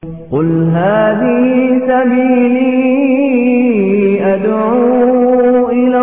قل هذه سبيلي أدعو إلى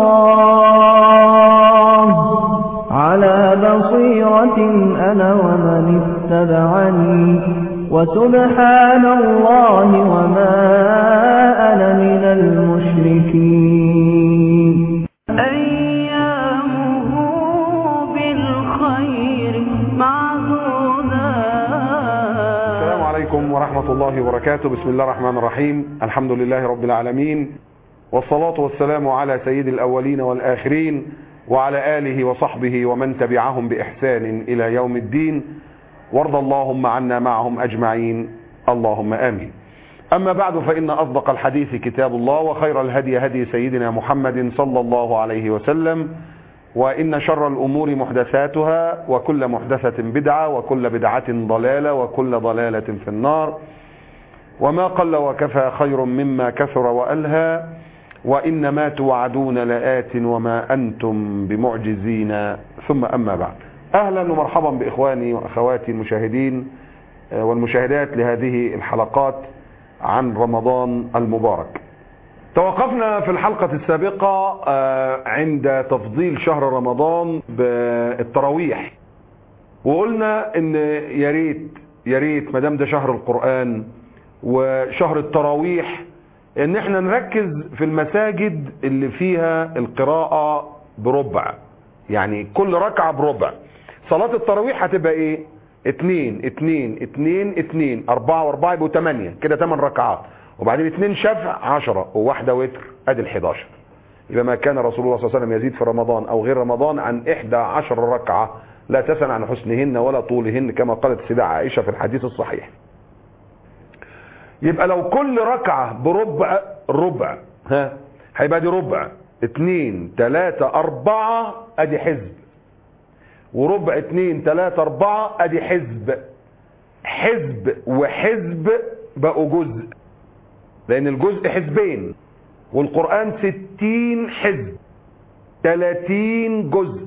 الله على بصيرة أنا ومن اتبعني وسبحان الله وما أنا من المشركين أيامه بالخير معدودة السلام عليكم ورحمة الله وبركاته بسم الله الرحمن الرحيم الحمد لله رب العالمين والصلاة والسلام على سيد الأولين والآخرين وعلى آله وصحبه ومن تبعهم بإحسان إلى يوم الدين وارض اللهم عنا معهم أجمعين اللهم آمين أما بعد فإن أصدق الحديث كتاب الله وخير الهدي هدي سيدنا محمد صلى الله عليه وسلم وإن شر الأمور محدثاتها وكل محدثة بدعة وكل بدعة ضلالة وكل ضلالة في النار وما قل وكفى خير مما كثر وألهى وإنما توعدون لآت وما أنتم بمعجزين ثم أما بعد أهلا ومرحبا بإخواني وأخواتي المشاهدين والمشاهدات لهذه الحلقات عن رمضان المبارك توقفنا في الحلقة السابقة عند تفضيل شهر رمضان بالتراويح وقلنا ان يا ريت يا ريت ما دام ده شهر القرآن وشهر التراويح ان احنا نركز في المساجد اللي فيها القراءة بربع يعني كل ركعة بربع صلاة التراويح هتبقى ايه اتنين اتنين اتنين اتنين اربعة واربعة يبقوا تمانية كده تمن ركعات وبعدين اتنين شفع عشرة وواحدة وتر ادي الحداشر يبقى ما كان رسول الله صلى الله عليه وسلم يزيد في رمضان او غير رمضان عن احدى عشر ركعة لا تسأل عن حسنهن ولا طولهن كما قالت السيدة عائشة في الحديث الصحيح يبقى لو كل ركعة بربع ربع ها هيبقى دي ربع اتنين تلاتة اربعة ادي حزب وربع اتنين تلاتة اربعة ادي حزب حزب وحزب بقوا جزء لان الجزء حزبين والقرآن ستين حزب تلاتين جزء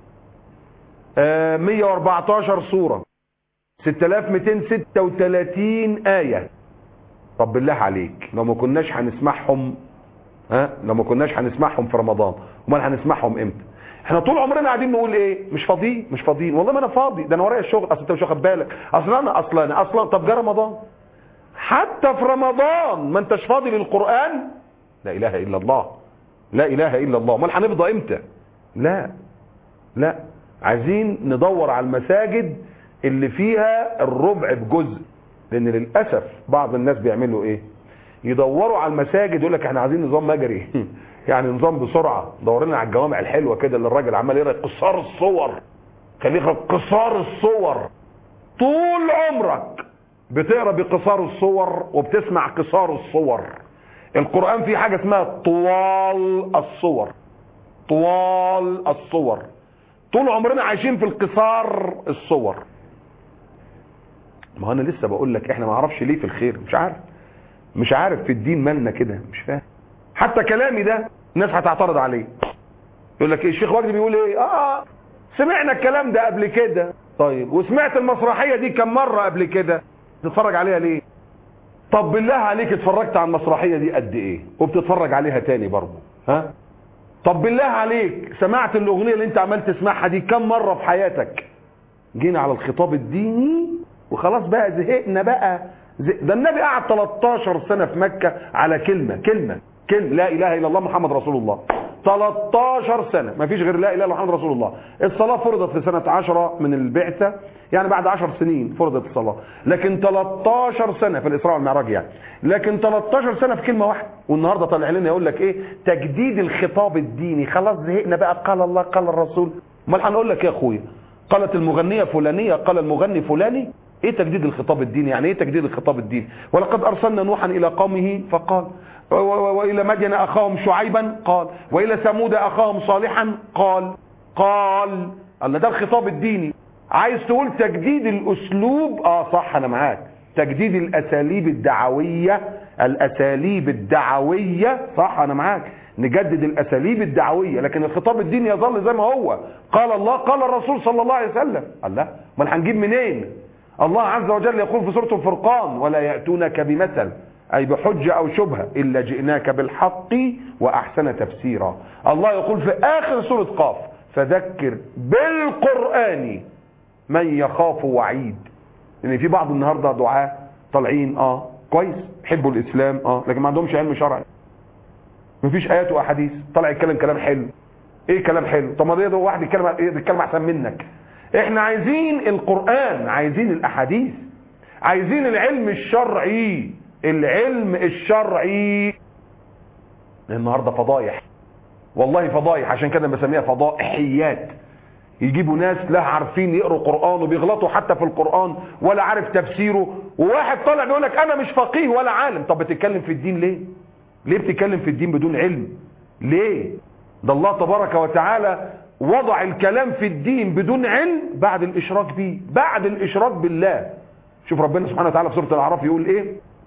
مية واربعتاشر سورة ستة الاف ميتين ستة وتلاتين آية طب بالله عليك لو ما كناش هنسمعهم ها لو ما كناش هنسمعهم في رمضان امال هنسمعهم امتى احنا طول عمرنا قاعدين نقول ايه مش فاضيين مش فاضيين والله ما انا فاضي ده انا ورايا الشغل اصل انت مش واخد بالك اصل انا اصلا انا اصلا طب جه رمضان حتى في رمضان ما انتش فاضي للقران لا اله الا الله لا اله الا الله امال هنفضى امتى لا لا عايزين ندور على المساجد اللي فيها الربع بجزء لان للاسف بعض الناس بيعملوا ايه يدوروا على المساجد يقول لك احنا عايزين نظام مجري يعني نظام بسرعه دور لنا على الجوامع الحلوه كده اللي الراجل عمال يقرا قصار الصور خليه يقرا قصار الصور طول عمرك بتقرا بقصار الصور وبتسمع قصار الصور القران فيه حاجه اسمها طوال الصور طوال الصور طول عمرنا عايشين في القصار الصور ما انا لسه بقول لك احنا ما نعرفش ليه في الخير مش عارف مش عارف في الدين مالنا كده مش فاهم حتى كلامي ده الناس هتعترض عليه يقول لك ايه الشيخ وجدي بيقول ايه اه سمعنا الكلام ده قبل كده طيب وسمعت المسرحيه دي كم مره قبل كده تتفرج عليها ليه طب بالله عليك اتفرجت على المسرحيه دي قد ايه وبتتفرج عليها تاني برضه ها طب بالله عليك سمعت الاغنيه اللي انت عمال تسمعها دي كم مره في حياتك جينا على الخطاب الديني وخلاص بقى زهقنا بقى زه... ده النبي قعد 13 سنه في مكه على كلمه كلمه كلمه لا اله الا الله محمد رسول الله 13 سنه ما فيش غير لا اله الا الله محمد رسول الله الصلاه فرضت في سنه 10 من البعثه يعني بعد 10 سنين فرضت الصلاه لكن 13 سنه في الاسراء والمعراج يعني لكن 13 سنه في كلمه واحده والنهارده طالع لنا يقول لك ايه تجديد الخطاب الديني خلاص زهقنا بقى قال الله قال الرسول امال هنقول لك يا اخويا قالت المغنيه فلانيه قال المغني فلاني ايه تجديد الخطاب الديني يعني ايه تجديد الخطاب الديني ولقد ارسلنا نوحا الى قومه فقال والى مدين اخاهم شعيبا قال والى ثمود اخاهم صالحا قال قال الله ده الخطاب الديني عايز تقول تجديد الاسلوب اه صح انا معاك تجديد الاساليب الدعويه الاساليب الدعويه صح انا معاك نجدد الاساليب الدعويه لكن الخطاب الديني يظل زي ما هو قال الله قال الرسول صلى الله عليه وسلم الله امال هنجيب منين الله عز وجل يقول في سورة الفرقان ولا يأتونك بمثل أي بحجة أو شبهة إلا جئناك بالحق وأحسن تفسيرا الله يقول في آخر سورة قاف فذكر بالقرآن من يخاف وعيد لأن في بعض النهاردة دعاة طالعين اه كويس يحبوا الإسلام اه لكن ما عندهمش علم شرعي مفيش آيات وأحاديث طالع يتكلم كلام حلو ايه كلام حلو طب ما ده واحد يتكلم يتكلم احسن منك احنا عايزين القرآن عايزين الاحاديث عايزين العلم الشرعي العلم الشرعي النهاردة فضايح والله فضايح عشان كده بسميها فضائحيات يجيبوا ناس لا عارفين يقروا قرآن وبيغلطوا حتى في القرآن ولا عارف تفسيره وواحد طالع بيقول لك انا مش فقيه ولا عالم طب بتتكلم في الدين ليه ليه بتتكلم في الدين بدون علم ليه ده الله تبارك وتعالى وضع الكلام في الدين بدون علم بعد الاشراك به بعد الاشراك بالله شوف ربنا سبحانه وتعالى في سوره الاعراف يقول ايه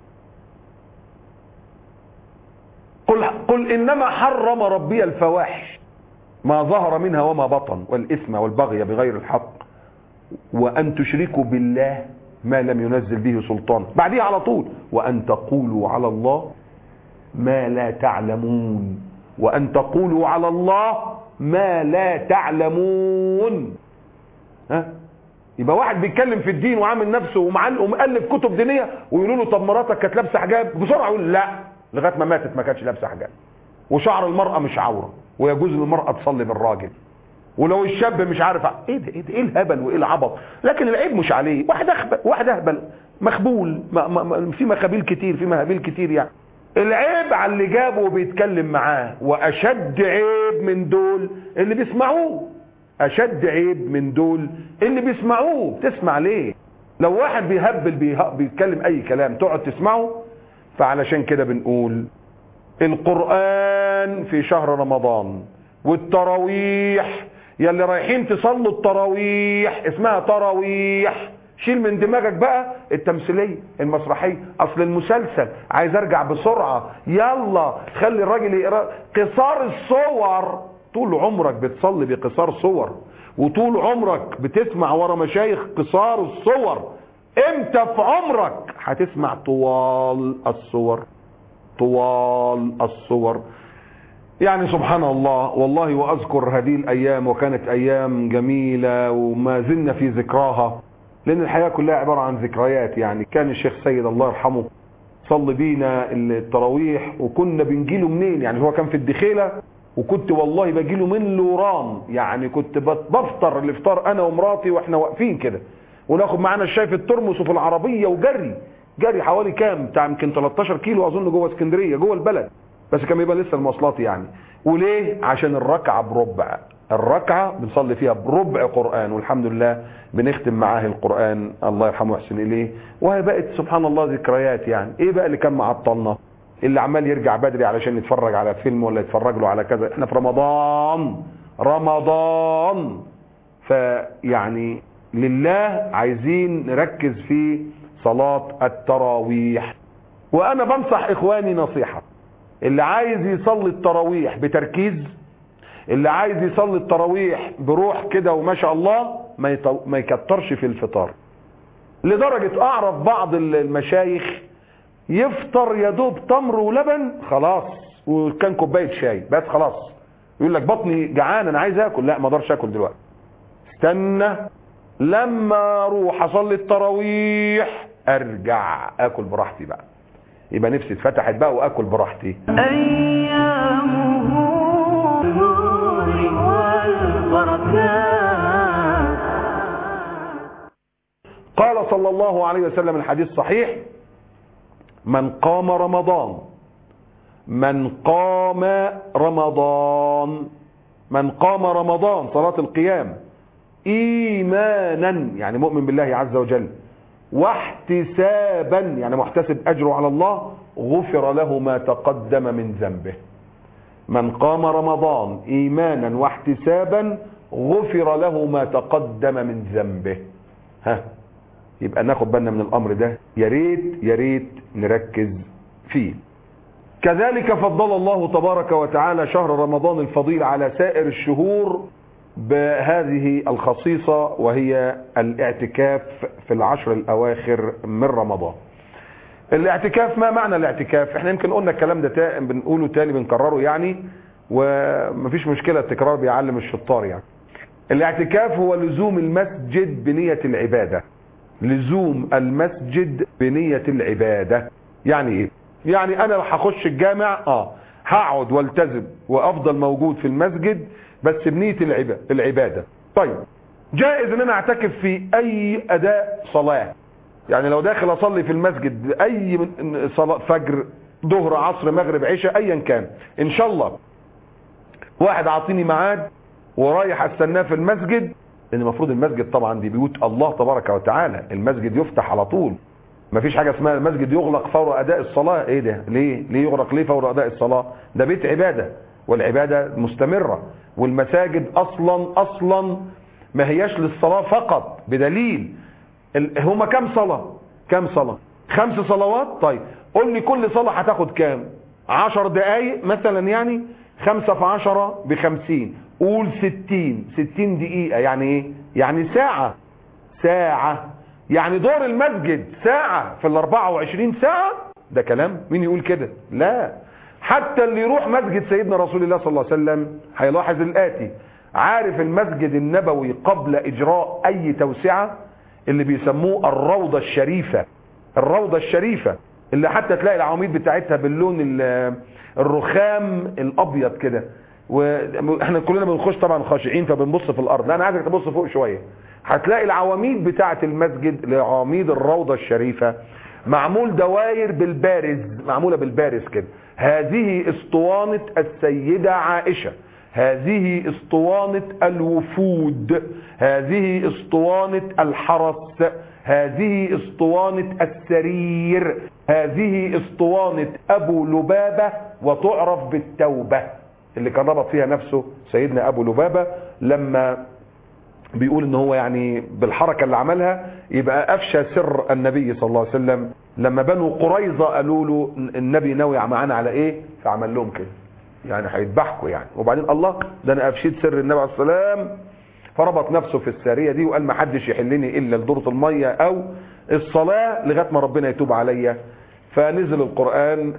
قل, قل انما حرم ربي الفواحش ما ظهر منها وما بطن والاثم والبغي بغير الحق وان تشركوا بالله ما لم ينزل به سلطان بعديه على طول وان تقولوا على الله ما لا تعلمون وأن تقولوا على الله ما لا تعلمون ها يبقى واحد بيتكلم في الدين وعامل نفسه ومعلق ومؤلف كتب دينيه ويقولوا له طب مراتك كانت لابسه حجاب بسرعه يقول لا لغايه ما ماتت ما كانتش لابسه حجاب وشعر المراه مش عوره ويجوز للمراه تصلي بالراجل ولو الشاب مش عارف ايه ده ايه ده ايه الهبل وايه العبط لكن العيب مش عليه واحد اخبل واحد اهبل مخبول ما ما ما في مخابيل كتير في مهابيل كتير يعني العيب على اللي جابه وبيتكلم معاه واشد عيب من دول اللي بيسمعوه اشد عيب من دول اللي بيسمعوه تسمع ليه لو واحد بيهبل بيه- بيتكلم اي كلام تقعد تسمعه فعلشان كده بنقول القرآن في شهر رمضان والتراويح يلي رايحين تصلوا التراويح اسمها تراويح شيل من دماغك بقى التمثيلية المسرحية اصل المسلسل عايز ارجع بسرعة يلا خلي الراجل يقرا قصار الصور طول عمرك بتصلي بقصار صور وطول عمرك بتسمع ورا مشايخ قصار الصور امتى في عمرك هتسمع طوال الصور طوال الصور يعني سبحان الله والله واذكر هذه الايام وكانت ايام جميلة وما زلنا في ذكراها لان الحياة كلها عبارة عن ذكريات يعني كان الشيخ سيد الله يرحمه صلي بينا التراويح وكنا بنجيله منين يعني هو كان في الدخيلة وكنت والله بجيله من لوران يعني كنت بت- بفطر الافطار انا ومراتي واحنا واقفين كده وناخد معانا الشاي في الترمس وفي العربية وجري جري حوالي كام بتاع يمكن 13 كيلو اظن جوه اسكندرية جوه البلد بس كان بيبقى لسه المواصلات يعني وليه عشان الركعة بربع الركعة بنصلي فيها بربع قرآن والحمد لله بنختم معاه القرآن الله يرحمه ويحسن إليه وهي بقت سبحان الله ذكريات يعني إيه بقى اللي كان معطلنا اللي عمال يرجع بدري علشان يتفرج على فيلم ولا يتفرج له على كذا احنا في رمضان رمضان فيعني لله عايزين نركز في صلاة التراويح وانا بنصح اخواني نصيحة اللي عايز يصلي التراويح بتركيز اللي عايز يصلي التراويح بروح كده وما شاء الله ما, يطو... ما يكترش في الفطار لدرجة اعرف بعض المشايخ يفطر يا دوب تمر ولبن خلاص وكان كوبايه شاي بس خلاص يقول لك بطني جعان انا عايز اكل لا ما اقدرش اكل دلوقتي استنى لما اروح اصلي التراويح ارجع اكل براحتي بقى يبقى نفسي اتفتحت بقى واكل براحتي أيامه نور والبركات قال صلى الله عليه وسلم الحديث صحيح من قام رمضان من قام رمضان من قام رمضان صلاة القيام ايمانا يعني مؤمن بالله عز وجل واحتسابا يعني محتسب اجره على الله غفر له ما تقدم من ذنبه من قام رمضان ايمانا واحتسابا غفر له ما تقدم من ذنبه ها يبقى ناخد بالنا من الامر ده يا ريت يا ريت نركز فيه كذلك فضل الله تبارك وتعالى شهر رمضان الفضيل على سائر الشهور بهذه الخصيصة وهي الاعتكاف في العشر الأواخر من رمضان الاعتكاف ما معنى الاعتكاف احنا يمكن قلنا الكلام ده تا... بنقوله تاني بنكرره يعني ومفيش مشكلة التكرار بيعلم الشطار يعني الاعتكاف هو لزوم المسجد بنية العبادة لزوم المسجد بنية العبادة يعني ايه يعني انا هخش الجامع اه هقعد والتزم وافضل موجود في المسجد بس بنية العبادة, العبادة طيب جائز ان انا اعتكف في اي اداء صلاة يعني لو داخل اصلي في المسجد باي من صلاة فجر ظهر عصر مغرب عشاء ايا كان ان شاء الله واحد عاطيني ميعاد ورايح استناه في المسجد لان المفروض المسجد طبعا دي بيوت الله تبارك وتعالى المسجد يفتح على طول مفيش حاجة اسمها المسجد يغلق فور اداء الصلاة ايه ده ليه ليه يغلق ليه فور اداء الصلاة ده بيت عبادة والعبادة مستمرة والمساجد اصلا اصلا ما هياش للصلاة فقط بدليل ال- هما كام صلاة كام صلاة خمس صلوات طيب قول لي كل صلاة هتاخد كام عشر دقايق مثلا يعني خمسة في عشرة بخمسين قول ستين ستين دقيقة يعني ايه يعني ساعة ساعة يعني دور المسجد ساعة في الاربعة وعشرين ساعة ده كلام مين يقول كده لا حتى اللي يروح مسجد سيدنا رسول الله صلى الله عليه وسلم هيلاحظ الآتي عارف المسجد النبوي قبل إجراء أي توسعة اللي بيسموه الروضة الشريفة الروضة الشريفة اللي حتى تلاقي العواميد بتاعتها باللون ال- الرخام الأبيض كده واحنا كلنا بنخش طبعا خاشعين فبنبص في الأرض لا أنا عايزك تبص فوق شوية هتلاقي العواميد بتاعة المسجد لعواميد الروضة الشريفة معمول دواير بالبارز معمولة بالبارز كده هذه اسطوانة السيدة عائشة هذه اسطوانة الوفود هذه اسطوانة الحرس هذه اسطوانة السرير هذه اسطوانة ابو لبابة وتعرف بالتوبة اللي كان ربط فيها نفسه سيدنا ابو لبابة لما بيقول ان هو يعني بالحركة اللي عملها يبقى افشى سر النبي صلى الله عليه وسلم لما بنو قريظة قالوا له النبي ناوي معانا على ايه فعمل لهم كده يعني هيذبحكوا يعني وبعدين الله ده انا افشيت سر النبي عليه السلام فربط نفسه في السارية دي وقال ما حدش يحلني الا لدورة المية او الصلاة لغاية ما ربنا يتوب عليا فنزل القرآن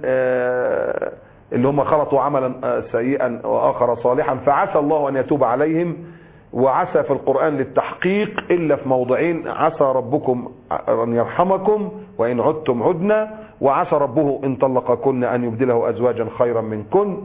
آه، اللي هم خلطوا عملا آه، سيئا واخر صالحا فعسى الله ان يتوب عليهم وعسى في القرآن للتحقيق إلا في موضعين عسى ربكم أن يرحمكم وإن عدتم عدنا وعسى ربه إن طلقكن أن يبدله أزواجا خيرا منكن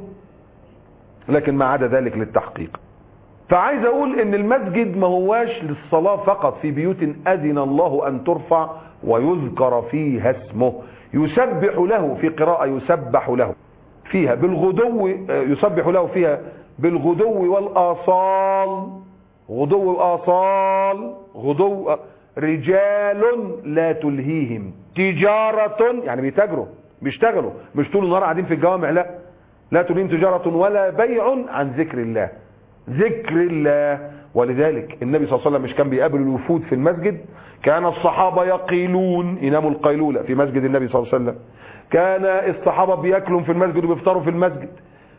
لكن ما عدا ذلك للتحقيق فعايز أقول إن المسجد ما هواش للصلاة فقط في بيوت أذن الله أن ترفع ويذكر فيها اسمه يسبح له في قراءة يسبح له فيها بالغدو يسبح له فيها بالغدو والآصال غدو وآصال غدو رجال لا تلهيهم تجارة يعني بيتاجروا بيشتغلوا مش طول النهار قاعدين في الجوامع لا لا تلهيهم تجارة ولا بيع عن ذكر الله ذكر الله ولذلك النبي صلى الله عليه وسلم مش كان بيقابل الوفود في المسجد كان الصحابة يقيلون يناموا القيلولة في مسجد النبي صلى الله عليه وسلم كان الصحابة بياكلوا في المسجد وبيفطروا في المسجد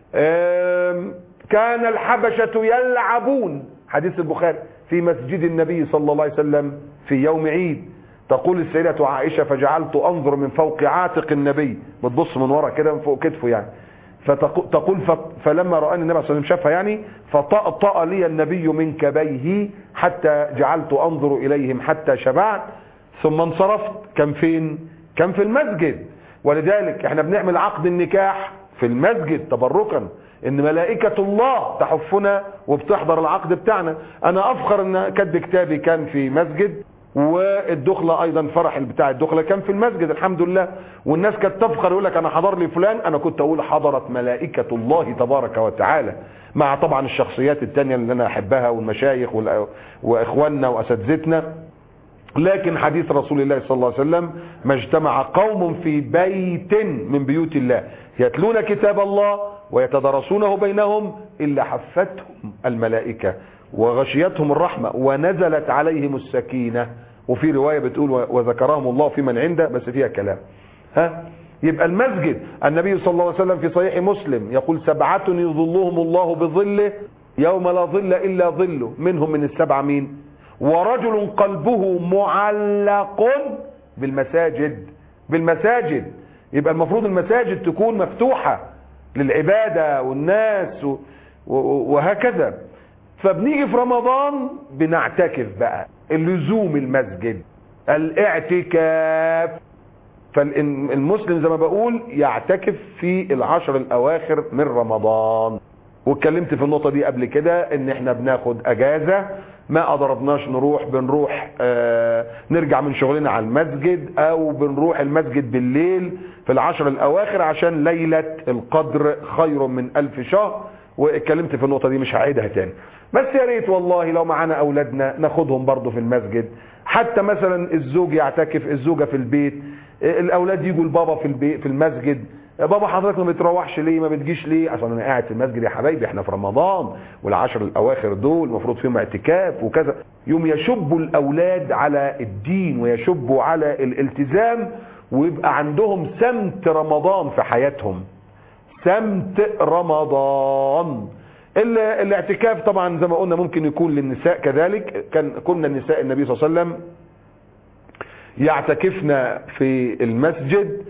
آم، كان الحبشة يلعبون حديث البخاري في مسجد النبي صلى الله عليه وسلم في يوم عيد تقول السيدة عائشة فجعلت أنظر من فوق عاتق النبي بتبص من ورا كده من فوق كتفه يعني فتقول فلما رآني النبي صلى الله عليه وسلم شافها يعني فطأطأ لي النبي من كبيه حتى جعلت أنظر إليهم حتى شبعت ثم انصرفت كان فين كان في المسجد ولذلك احنا بنعمل عقد النكاح في المسجد تبركا ان ملائكة الله تحفنا وبتحضر العقد بتاعنا انا افخر ان كتب كتابي كان في مسجد والدخلة ايضا فرح بتاع الدخلة كان في المسجد الحمد لله والناس كانت تفخر يقول لك انا حضر لي فلان انا كنت اقول حضرت ملائكة الله تبارك وتعالى مع طبعا الشخصيات التانية اللي انا احبها والمشايخ والأ- واخواننا واساتذتنا لكن حديث رسول الله صلى الله عليه وسلم ما اجتمع قوم في بيت من بيوت الله يتلون كتاب الله ويتدرسونه بينهم إلا حفتهم الملائكة وغشيتهم الرحمة ونزلت عليهم السكينة وفي رواية بتقول وذكرهم الله في من عنده بس فيها كلام ها يبقى المسجد النبي صلى الله عليه وسلم في صحيح مسلم يقول سبعة يظلهم الله بظله يوم لا ظل إلا ظله منهم من السبعة مين ورجل قلبه معلق بالمساجد بالمساجد يبقى المفروض المساجد تكون مفتوحة للعبادة والناس و- و- وهكذا فبنيجي في رمضان بنعتكف بقى اللزوم المسجد الاعتكاف فالمسلم زي ما بقول يعتكف في العشر الاواخر من رمضان واتكلمت في النقطة دي قبل كده ان احنا بناخد اجازة ما قدرناش نروح بنروح آه نرجع من شغلنا على المسجد او بنروح المسجد بالليل في العشر الاواخر عشان ليلة القدر خير من الف شهر واتكلمت في النقطة دي مش هعيدها تاني بس يا ريت والله لو معانا اولادنا ناخدهم برضو في المسجد حتى مثلا الزوج يعتكف الزوجة في البيت الاولاد يجوا البابا في البيت في المسجد بابا حضرتك ما بتروحش ليه ما بتجيش ليه عشان انا قاعد في المسجد يا حبايبي احنا في رمضان والعشر الاواخر دول المفروض فيهم اعتكاف وكذا يوم يشبوا الاولاد على الدين ويشبوا على الالتزام ويبقى عندهم سمت رمضان في حياتهم سمت رمضان ال- الاعتكاف طبعا زي ما قلنا ممكن يكون للنساء كذلك كان كنا النساء النبي صلى الله عليه وسلم يعتكفنا في المسجد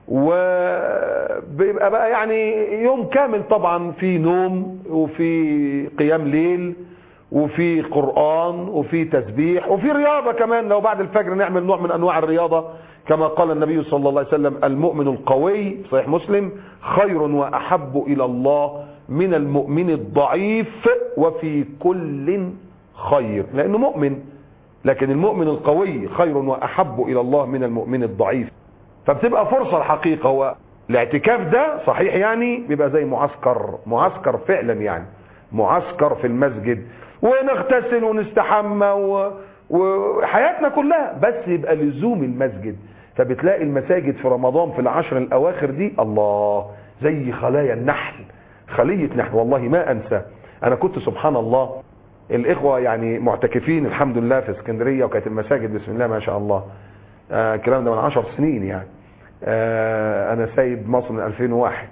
وبيبقى بقى يعني يوم كامل طبعا في نوم وفي قيام ليل وفي قرآن وفي تسبيح وفي رياضة كمان لو بعد الفجر نعمل نوع من أنواع الرياضة كما قال النبي صلى الله عليه وسلم المؤمن القوي صحيح مسلم خير وأحب إلى الله من المؤمن الضعيف وفي كل خير لأنه مؤمن لكن المؤمن القوي خير وأحب إلى الله من المؤمن الضعيف فبتبقى فرصة الحقيقة هو الاعتكاف ده صحيح يعني بيبقى زي معسكر معسكر فعلا يعني معسكر في المسجد ونغتسل ونستحمى و... وحياتنا كلها بس يبقى لزوم المسجد فبتلاقي المساجد في رمضان في العشر الأواخر دي الله زي خلايا النحل خلية نحل والله ما أنسى أنا كنت سبحان الله الإخوة يعني معتكفين الحمد لله في اسكندرية وكانت المساجد بسم الله ما شاء الله آه، الكلام ده من عشر سنين يعني آه، انا سايب مصر من 2001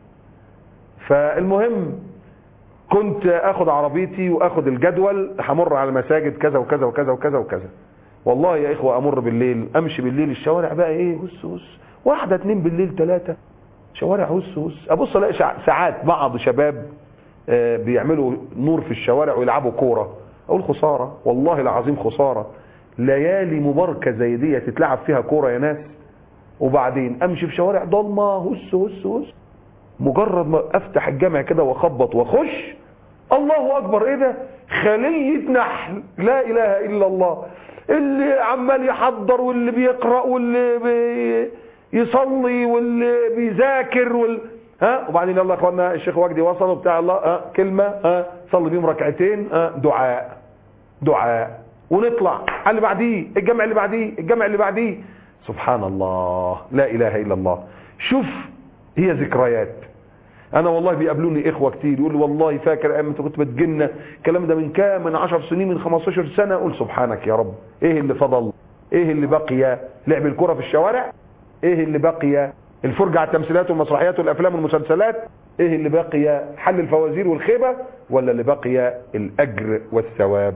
فالمهم كنت اخد عربيتي واخد الجدول همر على المساجد كذا وكذا وكذا وكذا وكذا والله يا اخوة امر بالليل امشي بالليل الشوارع بقى ايه هس هس واحدة اتنين بالليل ثلاثة شوارع هس هس ابص الاقي شع- ساعات بعض شباب آه، بيعملوا نور في الشوارع ويلعبوا كورة اقول خسارة والله العظيم خسارة ليالي مباركة زي دي تتلعب فيها كورة يا ناس وبعدين امشي في شوارع ضلمة هس هس هس مجرد ما افتح الجامع كده واخبط واخش الله اكبر ايه ده خلية نحل لا اله الا الله اللي عمال يحضر واللي بيقرأ واللي بيصلي واللي بيذاكر وال... ها وبعدين يلا يا اخوانا الشيخ وجدي وصل وبتاع الله ها كلمة ها صلي بيهم ركعتين ها دعاء دعاء ونطلع على اللي بعديه الجمع اللي بعديه الجمع اللي بعديه سبحان الله لا اله الا الله شوف هي ذكريات انا والله بيقابلوني اخوه كتير يقولوا والله فاكر ايام انت كنت بتجينا الكلام ده من كام من 10 سنين من 15 سنه اقول سبحانك يا رب ايه اللي فضل ايه اللي بقي لعب الكره في الشوارع ايه اللي بقي الفرجه على التمثيلات والمسرحيات والافلام والمسلسلات ايه اللي بقي حل الفوازير والخيبه ولا اللي بقي الاجر والثواب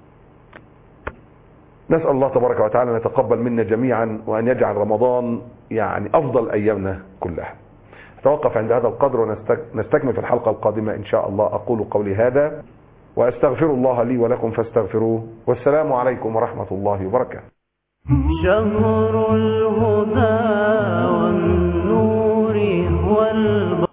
نسأل الله تبارك وتعالى أن يتقبل منا جميعا وأن يجعل رمضان يعني أفضل أيامنا كلها توقف عند هذا القدر ونستكمل في الحلقة القادمة إن شاء الله أقول قولي هذا وأستغفر الله لي ولكم فاستغفروه والسلام عليكم ورحمة الله وبركاته شهر الهدى والنور والهدى